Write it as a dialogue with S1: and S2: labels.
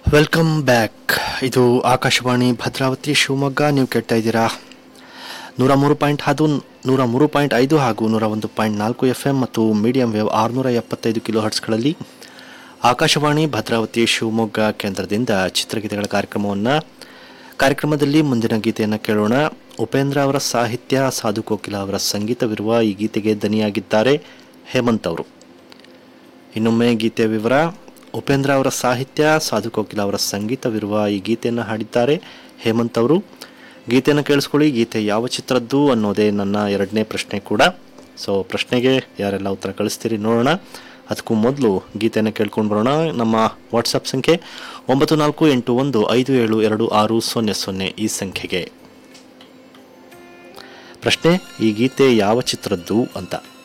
S1: welcome back ಇದು ಆಕಾಶವಾಣಿ ಭದ್ರಾವತಿ ಶಿವಮೊಗ್ಗ ನೀವು ಕೇಳ್ತಾ ಇದ್ದೀರಾ ನೂರ ಮೂರು ಪಾಯಿಂಟ್ ಅದು ನೂರ ಮೂರು ಪಾಯಿಂಟ್ ಐದು ಹಾಗೂ ನೂರ ಒಂದು ಪಾಯಿಂಟ್ ನಾಲ್ಕು ಎಫ್ ಎಮ್ ಮತ್ತು ಮೀಡಿಯಂ ವೇವ್ ಆರುನೂರ ಎಪ್ಪತ್ತೈದು ಕಿಲೋ ಹರ್ಟ್ಸ್ಗಳಲ್ಲಿ ಆಕಾಶವಾಣಿ ಭದ್ರಾವತಿ ಶಿವಮೊಗ್ಗ ಕೇಂದ್ರದಿಂದ ಚಿತ್ರಗೀತೆಗಳ ಕಾರ್ಯಕ್ರಮವನ್ನು ಕಾರ್ಯಕ್ರಮದಲ್ಲಿ ಮುಂದಿನ ಗೀತೆಯನ್ನು ಕೇಳೋಣ ಉಪೇಂದ್ರ ಅವರ ಸಾಹಿತ್ಯ ಸಾಧು ಕೋಕಿಲ ಅವರ ಸಂಗೀತವಿರುವ ಈ ಗೀತೆಗೆ ದನಿಯಾಗಿದ್ದಾರೆ ಹೇಮಂತ್ ಅವರು ಇನ್ನೊಮ್ಮೆ ಗೀತೆಯ ವಿವರ ಉಪೇಂದ್ರ ಅವರ ಸಾಹಿತ್ಯ ಸಾಧು ಕೋಕಿಲ ಅವರ ಸಂಗೀತವಿರುವ ಈ ಗೀತೆಯನ್ನು ಹಾಡಿದ್ದಾರೆ ಹೇಮಂತ್ ಅವರು ಗೀತೆಯನ್ನು ಕೇಳಿಸ್ಕೊಳ್ಳಿ ಗೀತೆ ಯಾವ ಚಿತ್ರದ್ದು ಅನ್ನೋದೇ ನನ್ನ ಎರಡನೇ ಪ್ರಶ್ನೆ ಕೂಡ ಸೊ ಪ್ರಶ್ನೆಗೆ ಯಾರೆಲ್ಲ ಉತ್ತರ ಕಳಿಸ್ತೀರಿ ನೋಡೋಣ ಅದಕ್ಕೂ ಮೊದಲು ಗೀತೆಯನ್ನು ಕೇಳ್ಕೊಂಡು ಬರೋಣ ನಮ್ಮ ವಾಟ್ಸಪ್ ಸಂಖ್ಯೆ ಒಂಬತ್ತು ನಾಲ್ಕು ಎಂಟು ಒಂದು ಐದು ಏಳು ಎರಡು ಆರು ಸೊನ್ನೆ ಸೊನ್ನೆ ಈ ಸಂಖ್ಯೆಗೆ ಪ್ರಶ್ನೆ ಈ ಗೀತೆ ಯಾವ ಚಿತ್ರದ್ದು ಅಂತ